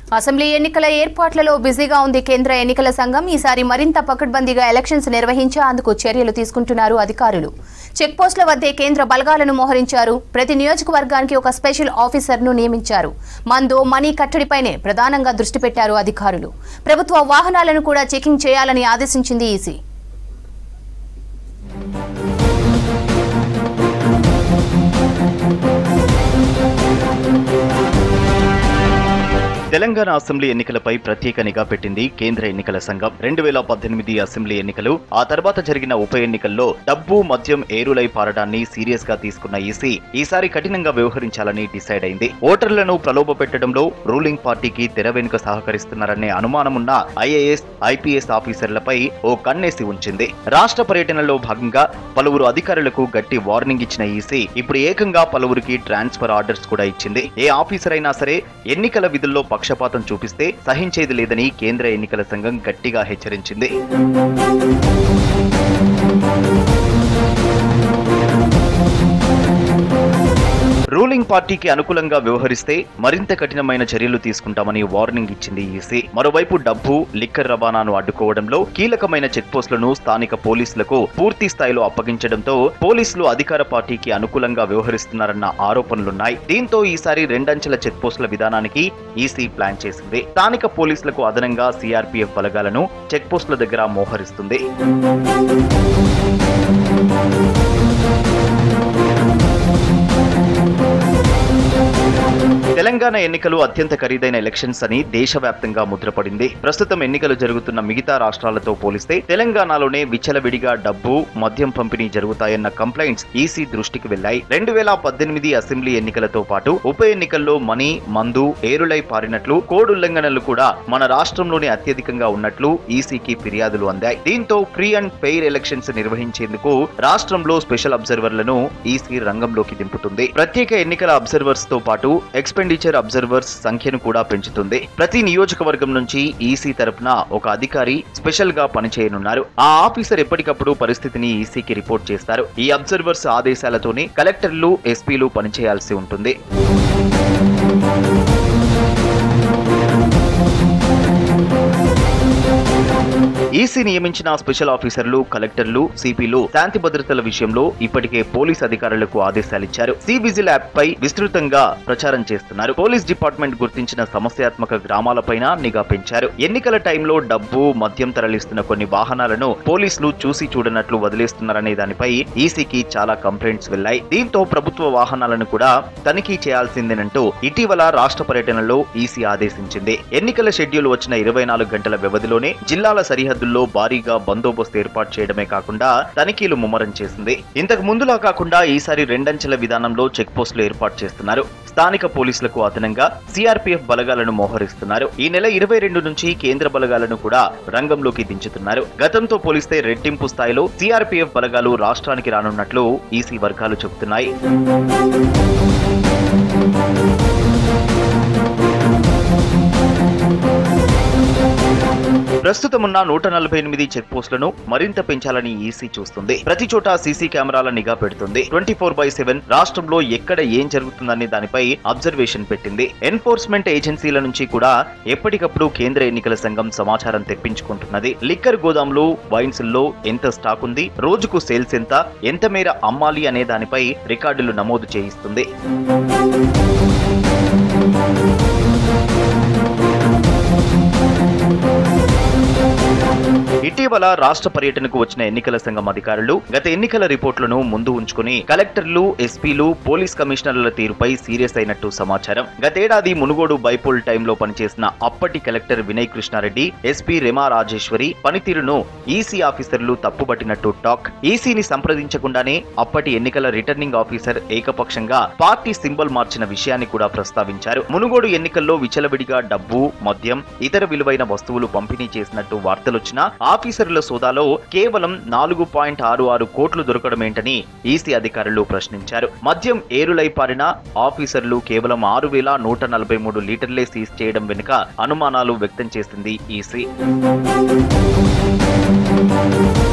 assembly ఎన్నికల ఏర్పాట్లలో బిజీగా ఉంది కేంద్ర ఎన్నికల సంఘం ఈసారి మరింత పకడ్బందీగా ఎలక్షన్స్ నిర్వహించేందుకు చర్యలు తీసుకుంటున్నారు అధికారులు చెక్ పోస్టుల వద్దే కేంద్ర బలగాలను మోహరించారు ప్రతి నియోజకవర్గానికి ఒక స్పెషల్ ఆఫీసర్ను నియమించారు మందు మనీ కట్టడిపైనే ప్రధానంగా దృష్టి పెట్టారు అధికారులు ప్రభుత్వ వాహనాలను కూడా చెకింగ్ చేయాలని ఆదేశించింది ఈసీ తెలంగాణ అసెంబ్లీ ఎన్నికలపై ప్రత్యేక నిఘా పెట్టింది కేంద్ర ఎన్నికల సంఘం రెండు వేల పద్దెనిమిది అసెంబ్లీ ఎన్నికలు ఆ తర్వాత జరిగిన ఉప ఎన్నికల్లో డబ్బు మద్యం ఏరులై పారడాన్ని సీరియస్ గా తీసుకున్న ఈసీ ఈసారి కఠినంగా వ్యవహరించాలని డిసైడ్ అయింది ఓటర్లను ప్రలోభ పెట్టడంలో రూలింగ్ పార్టీకి తెర వెనుక సహకరిస్తున్నారనే అనుమానమున్న ఐఏఎస్ ఐపీఎస్ ఆఫీసర్లపై ఓ కన్నేసి ఉంచింది రాష్ట్ర పర్యటనలో భాగంగా పలువురు అధికారులకు గట్టి వార్నింగ్ ఇచ్చిన ఈసీ ఇప్పుడు ఏకంగా పలువురికి ట్రాన్స్ఫర్ ఆర్డర్స్ కూడా ఇచ్చింది ఏ ఆఫీసర్ అయినా సరే ఎన్నికల విధుల్లో పక్షపాతం చూపిస్తే సహించేది లేదని కేంద్ర ఎన్నికల సంఘం గట్టిగా హెచ్చరించింది రూలింగ్ పార్టీకి అనుకూలంగా వ్యవహరిస్తే మరింత కఠినమైన చర్యలు తీసుకుంటామని వార్నింగ్ ఇచ్చింది ఈసీ మరోవైపు డబ్బు లిక్కర్ రవాణాను అడ్డుకోవడంలో కీలకమైన చెక్ పోస్టులను స్థానిక పోలీసులకు పూర్తి స్థాయిలో అప్పగించడంతో పోలీసులు అధికార పార్టీకి అనుకూలంగా వ్యవహరిస్తున్నారన్న ఆరోపణలున్నాయి దీంతో ఈసారి రెండంచెల చెక్ పోస్టుల విధానానికి ఈసీ ప్లాన్ చేసింది స్థానిక పోలీసులకు అదనంగా సిఆర్పీఎఫ్ బలగాలను చెక్ పోస్టుల దగ్గర మోహరిస్తుంది తెలంగాణ ఎన్నికలు అత్యంత ఖరీదైన ఎలక్షన్స్ అని దేశవ్యాప్తంగా ముద్రపడింది ప్రస్తుతం ఎన్నికలు జరుగుతున్న మిగతా రాష్ట్రాలతో పోలిస్తే తెలంగాణలోనే విచ్చలవిడిగా డబ్బు మద్యం పంపిణీ జరుగుతాయన్న కంప్లైంట్స్ ఈసీ దృష్టికి వెళ్లాయి రెండు వేల పద్దెనిమిది అసెంబ్లీ ఎన్నికలతో పాటు ఉప ఎన్నికల్లో మనీ మందు ఏరులై పారినట్లు కోడ్ ఉల్లంఘనలు కూడా మన రాష్ట్రంలోనే అత్యధికంగా ఉన్నట్లు ఈసీకి ఫిర్యాదులు అందాయి దీంతో ఫ్రీ అండ్ ఫెయిర్ ఎలక్షన్స్ నిర్వహించేందుకు రాష్ట్రంలో స్పెషల్ అబ్జర్వర్లను ఈసీ రంగంలోకి దింపుతుంది ప్రత్యేక ఎన్నికల అబ్జర్వర్స్ తో పాటు ఎక్స్పెండిచర్ అబ్జర్వర్స్ సంఖ్యను కూడా పెంచుతుంది ప్రతి నియోజకవర్గం నుంచి ఈసీ తరపున ఒక అధికారి స్పెషల్ గా పనిచేయనున్నారు ఆ ఆఫీసర్ ఎప్పటికప్పుడు పరిస్థితిని ఈసీకి రిపోర్ట్ చేస్తారు ఈ అబ్జర్వర్స్ ఆదేశాలతోనే కలెక్టర్లు ఎస్పీలు పనిచేయాల్సి ఉంటుంది ఈసీ నియమించిన స్పెషల్ ఆఫీసర్లు కలెక్టర్లు సిపిలు శాంతి భద్రతల విషయంలో ఇప్పటికే పోలీస్ అధికారులకు ఆదేశాలిచ్చారు సి విజిల్ యాప్ పై విస్తృతంగా ప్రచారం చేస్తున్నారు పోలీస్ డిపార్ట్మెంట్ గుర్తించిన సమస్యాత్మక గ్రామాలపైన నిఘా పెంచారు ఎన్నికల టైంలో డబ్బు మద్యం తరలిస్తున్న కొన్ని వాహనాలను పోలీసులు చూసి చూడనట్లు వదిలేస్తున్నారనే దానిపై ఈసీకి చాలా కంప్లైంట్స్ వెళ్లాయి దీంతో ప్రభుత్వ వాహనాలను కూడా తనిఖీ చేయాల్సిందేనంటూ ఇటీవల రాష్ట్ర పర్యటనలో ఈసీ ఆదేశించింది ఎన్నికల షెడ్యూల్ వచ్చిన ఇరవై నాలుగు గంటల వ్యవధిలోనే జిల్లాల సరిహద్దుల్లో భారీగా బందోబస్తు ఏర్పాటు చేయడమే కాకుండా తనిఖీలు ముమ్మరం చేసింది ఇంతకు ముందులా కాకుండా ఈసారి రెండంచెల విధానంలో చెక్ పోస్టులు ఏర్పాటు చేస్తున్నారు స్థానిక పోలీసులకు అదనంగా సిఆర్పీఎఫ్ బలగాలను మోహరిస్తున్నారు ఈ నెల ఇరవై రెండు నుంచి కేంద్ర బలగాలను కూడా రంగంలోకి దించుతున్నారు గతంతో పోలిస్తే రెట్టింపు స్థాయిలో సిఆర్పీఎఫ్ బలగాలు రాష్ట్రానికి రానున్నట్లు ఈసీ వర్గాలు చెబుతున్నాయి ప్రస్తుతం ఉన్న నూట నలభై ఎనిమిది చెక్ పోస్టులను మరింత పెంచాలని ఈసీ చూస్తుంది ప్రతి చోట సీసీ కెమెరాల నిఘా పెడుతుంది ట్వంటీ ఫోర్ బై సెవెన్ రాష్ట్రంలో ఎక్కడ ఏం జరుగుతుందనే దానిపై అబ్జర్వేషన్ పెట్టింది ఎన్ఫోర్స్మెంట్ ఏజెన్సీల నుంచి కూడా ఎప్పటికప్పుడు కేంద్ర ఎన్నికల సంఘం సమాచారం తెప్పించుకుంటున్నది లిక్కర్ గోదాంలు వైన్స్ లో ఎంత స్టాక్ ఉంది రోజుకు సేల్స్ ఎంత ఎంత మేర అమ్మాలి అనే దానిపై రికార్డులు నమోదు చేయిస్తుంది ఇటీవల రాష్ట్ర పర్యటనకు వచ్చిన ఎన్నికల సంఘం అధికారులు గత ఎన్నికల రిపోర్టులను ముందు ఉంచుకుని కలెక్టర్లు ఎస్పీలు పోలీస్ కమిషనర్ల తీరుపై సీరియస్ అయినట్టు సమాచారం గతేడాది మునుగోడు బైపోల్ టైంలో పనిచేసిన అప్పటి కలెక్టర్ వినయ్ కృష్ణారెడ్డి ఎస్పీ రెమా రాజేశ్వరి పనితీరును ఈసీ ఆఫీసర్లు తప్పుపట్టినట్టు టాక్ ఈసీని సంప్రదించకుండానే అప్పటి ఎన్నికల రిటర్నింగ్ ఆఫీసర్ ఏకపక్షంగా పార్టీ సింబల్ మార్చిన విషయాన్ని కూడా ప్రస్తావించారు మునుగోడు ఎన్నికల్లో విచలవిడిగా డబ్బు మద్యం ఇతర విలువైన వస్తువులు పంపిణీ చేసినట్టు వార్తలొచ్చినా ఆఫీసర్ల సోదాలో కేవలం నాలుగు పాయింట్ ఆరు ఆరు కోట్లు దొరకడమేంటని ఈసీ అధికారులు ప్రశ్నించారు మద్యం ఏరులై పారిన ఆఫీసర్లు కేవలం ఆరు వేల నూట నలభై మూడు లీటర్లే సీజ్ చేయడం వెనుక అనుమానాలు వ్యక్తం చేసింది ఈసీ